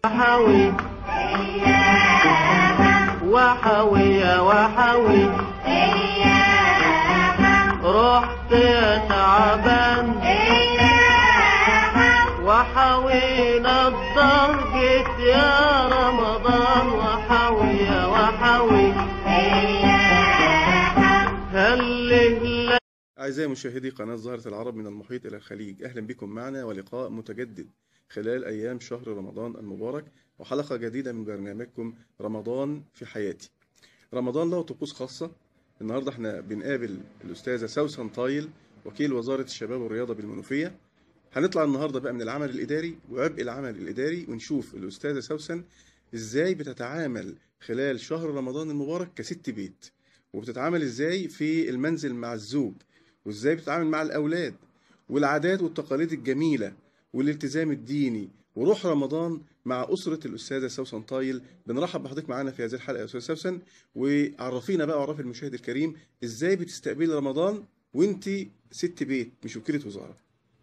وحوي وحوي يا وحوي رحت يا تعبان وحوينا الدار جيت يا رمضان وحوي يا وحوي هل أعزائي مشاهدي قناة زهرة العرب من المحيط إلى الخليج أهلا بكم معنا ولقاء متجدد خلال أيام شهر رمضان المبارك وحلقة جديدة من برنامجكم رمضان في حياتي رمضان له طقوس خاصة النهاردة احنا بنقابل الأستاذة سوسن طايل وكيل وزارة الشباب والرياضة بالمنوفية هنطلع النهاردة بقى من العمل الإداري وعبء العمل الإداري ونشوف الأستاذة سوسن إزاي بتتعامل خلال شهر رمضان المبارك كست بيت وبتتعامل إزاي في المنزل مع الزوج وإزاي بتتعامل مع الأولاد والعادات والتقاليد الجميلة والالتزام الديني وروح رمضان مع أسرة الأستاذة سوسن طايل بنرحب بحضرتك معانا في هذه الحلقة يا أستاذة سوسن وعرفينا بقى وعرفي المشاهد الكريم إزاي بتستقبلي رمضان وأنت ست بيت مش وكيلة وزارة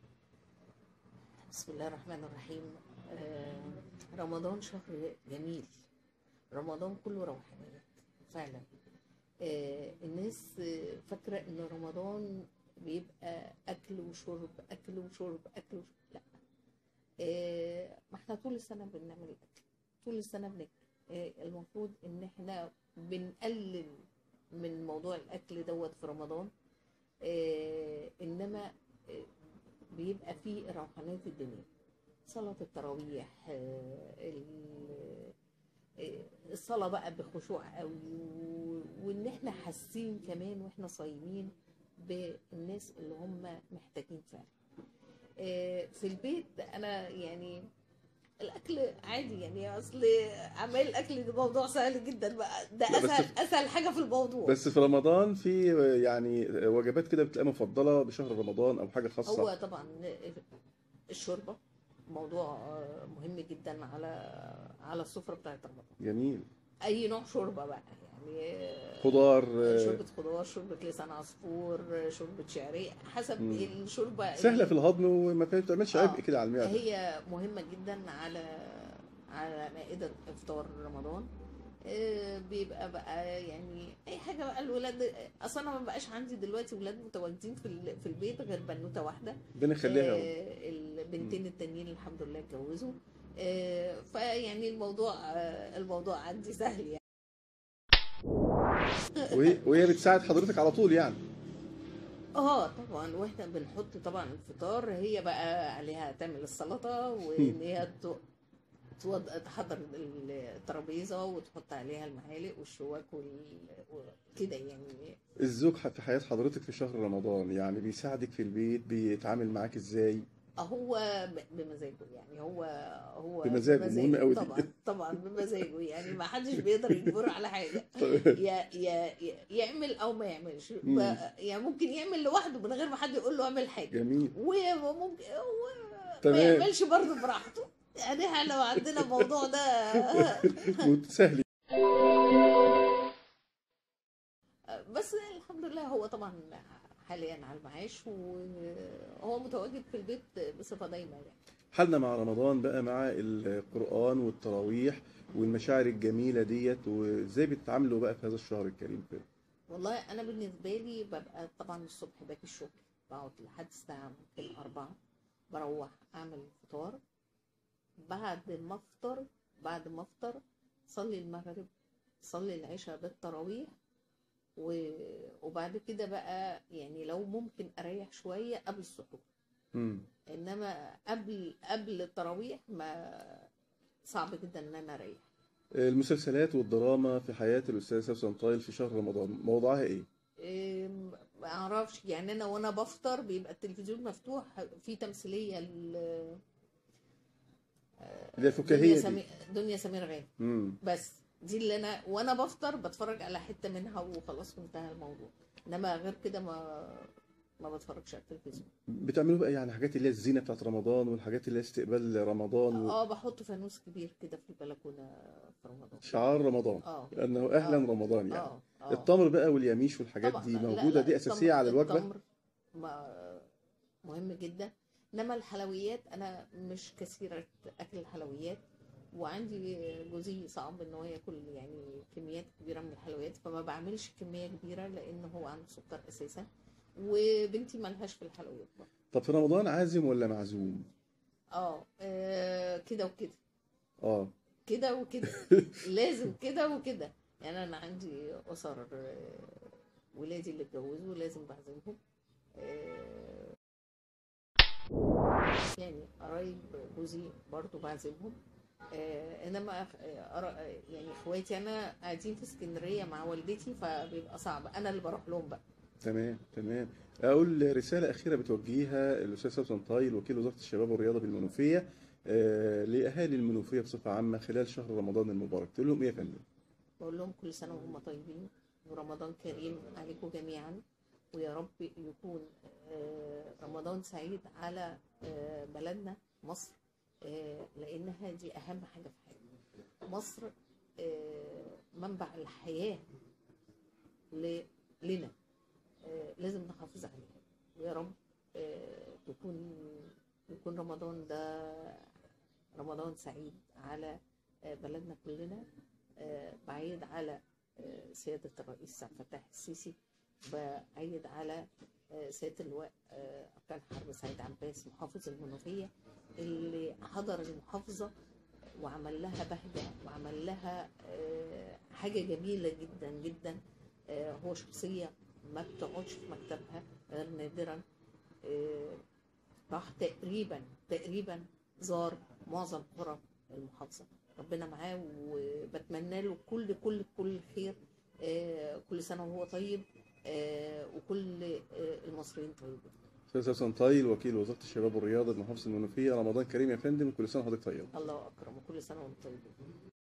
بسم الله الرحمن الرحيم آه، رمضان شهر جميل رمضان كله روحانيات فعلا آه، الناس آه، فاكرة ان رمضان بيبقى اكل وشرب اكل وشرب اكل وشرب لا آه، ما احنا طول السنة بنعمل اكل طول السنة بناكل آه، المفروض ان احنا بنقلل من موضوع الاكل دوت في رمضان آه، انما آه، بيبقى فيه روحانيات الدنيا صلاة التراويح آه، ال- آه، الصلاة بقى بخشوع قوي و- وان احنا حاسين كمان واحنا صايمين بالناس اللي هم محتاجين فعلا آه، في البيت انا يعني الاكل عادي يعني اصل عمال الاكل ده موضوع سهل جدا بقى ده لا، بس اسهل في- اسهل حاجه في الموضوع بس في رمضان في يعني وجبات كده بتلاقيها مفضلة بشهر رمضان أو حاجة خاصة هو طبعا الشوربه موضوع مهم جدا على على السفره بتاعت رمضان جميل اي نوع شوربه بقى يعني خضار شوربه خضار شوربه لسان عصفور شوربه شعريه حسب مم. الشوربه سهلة في الهضم وما بتعملش آه. عبء كده على المعدة هي مهمه جدا على على مائده افطار رمضان آه، بيبقى بقى يعني اي حاجه بقى الولاد اصلا انا ما بقاش عندي دلوقتي ولاد متواجدين في ال- في البيت غير بنوته واحده ربنا يخليها يا رب. آه، البنتين التانيين الحمد لله اتجوزوا آه، فيعني الموضوع آه، الموضوع عندي سهل يعني وهي وهي بتساعد حضرتك على طول يعني اه طبعا واحنا بنحط طبعا الفطار هي بقى عليها تعمل السلطه وان هي ت- توض- تحضر الترابيزه وتحط عليها المعالق والشوك وال- وكده يعني الزوج في حياة حضرتك في شهر رمضان يعني بيساعدك في البيت بيتعامل معاك ازاي هو ب- بمزاجه يعني هو هو بمزاجه، مهم قوي دي. طبعا طبعا بمزاجه يعني ما حدش بيقدر يجبره على حاجه طيب. يا يا يا- يعمل او ما يعملش مم. ب- يعني ممكن يعمل لوحده من غير ما حد يقول له اعمل حاجه جميل وممكن هو ما تمام. يعملش برضه براحته يعني احنا لو عندنا الموضوع ده سهل بس الحمد لله هو طبعا حاليا على المعاش وهو متواجد في البيت بصفه دايمه يعني حالنا مع رمضان بقى مع القرآن والتراويح والمشاعر الجميلة ديت وازاي بتتعاملوا بقى في هذا الشهر الكريم كده والله انا بالنسبه لي ببقى طبعا الصبح باجي الشغل بقعد لحد الساعه ممكن أربعة بروح اعمل فطار بعد ما افطر بعد ما افطر صلي المغرب صلي العشاء بالتراويح و... وبعد كده بقى يعني لو ممكن اريح شويه قبل السحور مم. انما قبل قبل التراويح ما صعب جدا ان انا اريح المسلسلات والدراما في حياة الأستاذ سوسن طايل في شهر رمضان موضوعها ايه؟ إيه، ما اعرفش يعني انا وانا بفطر بيبقى التلفزيون مفتوح في تمثيليه ل- اللي هي دنيا فكاهية دي سمير دنيا سمير غانم مم. بس دي اللي انا وانا بفطر بتفرج على حته منها وخلاص وانتهى الموضوع انما غير كده ما ما بتفرجش على التلفزيون بتعملوا بقى يعني حاجات اللي هي الزينة بتاعت رمضان والحاجات اللي هي استقبال رمضان اه بحط فانوس كبير كده في البلكونه في رمضان وشعار رمضان اه لأنه أهلا آه. رمضان يعني اه اه التمر بقى واليميش والحاجات طبعاً. دي لا، موجودة لا، دي أساسية التمر- على الوجبة التمر ما- مهم جدا انما الحلويات انا مش كثيره اكل الحلويات وعندي جوزي صعب ان هو ياكل يعني كميات كبيره من الحلويات فما بعملش كميه كبيره لان هو عنده سكر اساسا وبنتي ملهاش في الحلويات برضه. طب في رمضان عازم ولا معزوم اه آه، كده وكده اه كده وكده لازم كده وكده يعني انا عندي اسر آه، ولادي اللي اتجوزوا لازم بعزمهم آه، يعني قرايب جوزي برضو بعزمهم آه، انما آه، أرا- آه، يعني اخواتي انا قاعدين في اسكندريه مع والدتي فبيبقى صعب انا اللي بروح لهم بقى تمام تمام اقول رساله اخيره بتوجهيها الاستاذ سوسن طايل وكيل وزاره الشباب والرياضه بالمنوفيه آه، لاهالي المنوفيه بصفه عامه خلال شهر رمضان المبارك تقول لهم ايه يا فندم بقول لهم كل سنة وهم طيبين ورمضان كريم عليكم جميعا ويا رب يكون آه، رمضان سعيد على آه، بلدنا مصر آه، لأنها دي أهم حاجة في حياتنا مصر آه، منبع الحياة ل- لنا آه، لازم نحافظ عليها ويا رب آه، تكون يكون رمضان ده رمضان سعيد على آه، بلدنا كلنا آه، بعيد على آه، سيادة الرئيس عبد الفتاح السيسي بعيد على آه، سيادة اللواء آه، أركان حرب سعيد عباس محافظ المنوفية اللي حضر المحافظة وعمل لها بهجة وعمل لها آه، حاجة جميلة جدا جدا آه، هو شخصية ما بتقعدش في مكتبها غير نادرا آه، راح تقريبا تقريبا زار معظم قرى المحافظة ربنا معاه وبتمنى له كل كل كل خير آه، كل سنة وهو طيب آه، وكل آه، المصريين طيبين استاذ سوسن طايل وكيل وزاره الشباب والرياضه بمحافظه المنوفيه رمضان كريم يا فندم كل سنه وحضرتك طيب الله أكرم وكل سنة وانتم طيبين